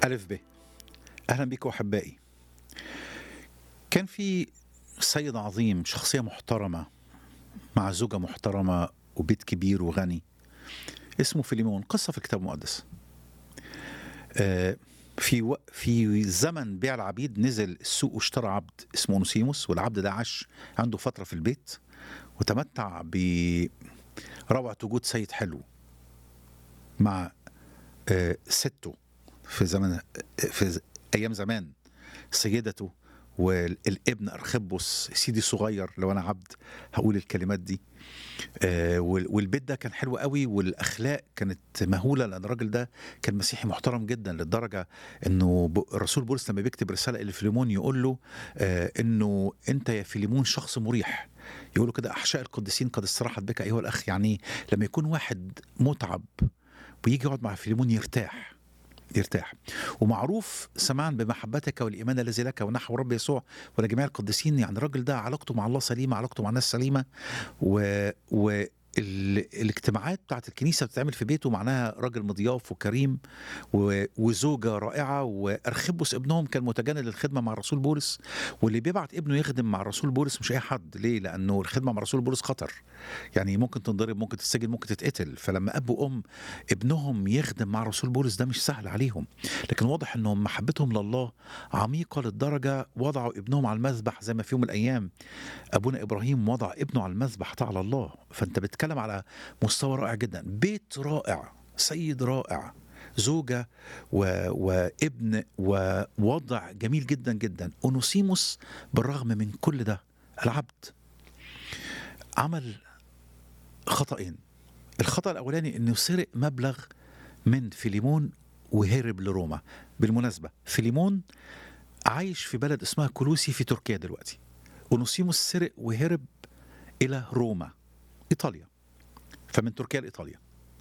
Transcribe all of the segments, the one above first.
ألف ب أهلا بكم أحبائي كان في سيد عظيم شخصية محترمة مع زوجة محترمة وبيت كبير وغني اسمه فيليمون قصة في الكتاب المقدس آه، في و... في زمن بيع العبيد نزل السوق واشترى عبد اسمه اونوسيموس والعبد ده عاش عنده فترة في البيت وتمتع بروعة وجود سيد حلو مع آه، سته في زمن في ز- ايام زمان سيدته والابن ارخبس سيدي صغير لو انا عبد هقول الكلمات دي آه، وال- والبيت ده كان حلو قوي والاخلاق كانت مهوله لان الراجل ده كان مسيحي محترم جدا للدرجه انه ب- الرسول بولس لما بيكتب رساله الى فيليمون يقول له آه، انه انت يا فيليمون شخص مريح يقول له كده احشاء القديسين قد استراحت بك ايها الاخ يعني لما يكون واحد متعب ويجي يقعد مع فيليمون يرتاح يرتاح ومعروف سماعا بمحبتك والايمان الذي لك ونحو رب يسوع ولجميع القديسين يعني الراجل ده علاقته مع الله سليمه علاقته مع الناس سليمه و, و ال- الاجتماعات بتاعت الكنيسه بتتعمل في بيته معناها راجل مضياف وكريم و- وزوجه رائعه وارخبس ابنهم كان متجند للخدمه مع الرسول بولس واللي بيبعت ابنه يخدم مع الرسول بولس مش اي حد ليه لانه الخدمه مع الرسول بولس خطر يعني ممكن تنضرب ممكن تتسجن ممكن تتقتل فلما اب وام ابنهم يخدم مع الرسول بولس ده مش سهل عليهم لكن واضح انهم محبتهم لله عميقه للدرجه وضعوا ابنهم على المذبح زي ما في يوم من الايام ابونا ابراهيم وضع ابنه على المذبح ده على الله فانت بتتكلم على مستوى رائع جدا بيت رائع سيد رائع زوجة و... وابن ووضع جميل جدا جدا أونوسيموس بالرغم من كل ده العبد عمل خطأين الخطأ الأولاني أنه سرق مبلغ من فيليمون وهرب لروما بالمناسبة فيليمون عايش في بلد اسمها كولوسي في تركيا دلوقتي أونوسيموس سرق وهرب إلى روما إيطاليا فمن تركيا لإيطاليا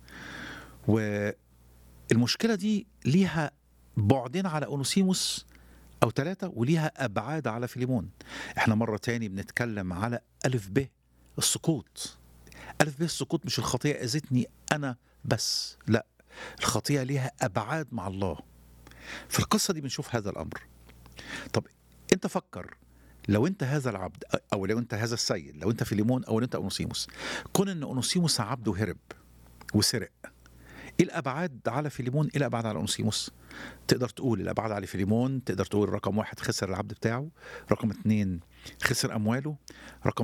والمشكلة دي ليها بعدين على أونوسيموس أو ثلاثة وليها أبعاد على فيليمون احنا مرة تاني بنتكلم على ألف ب السقوط ألف ب السقوط مش الخطية أذتني أنا بس لا الخطية ليها أبعاد مع الله في القصة دي بنشوف هذا الأمر طب أنت فكر لو أنت هذا العبد أو لو أنت هذا السيد لو أنت فيليمون أو أنت أونوسيموس كون أن أونوسيموس عبد وهرب وسرق ايه الابعاد على فيليمون ايه الابعاد على اونسيموس تقدر تقول الابعاد على فيليمون تقدر تقول رقم واحد خسر العبد بتاعه رقم اتنين خسر امواله رقم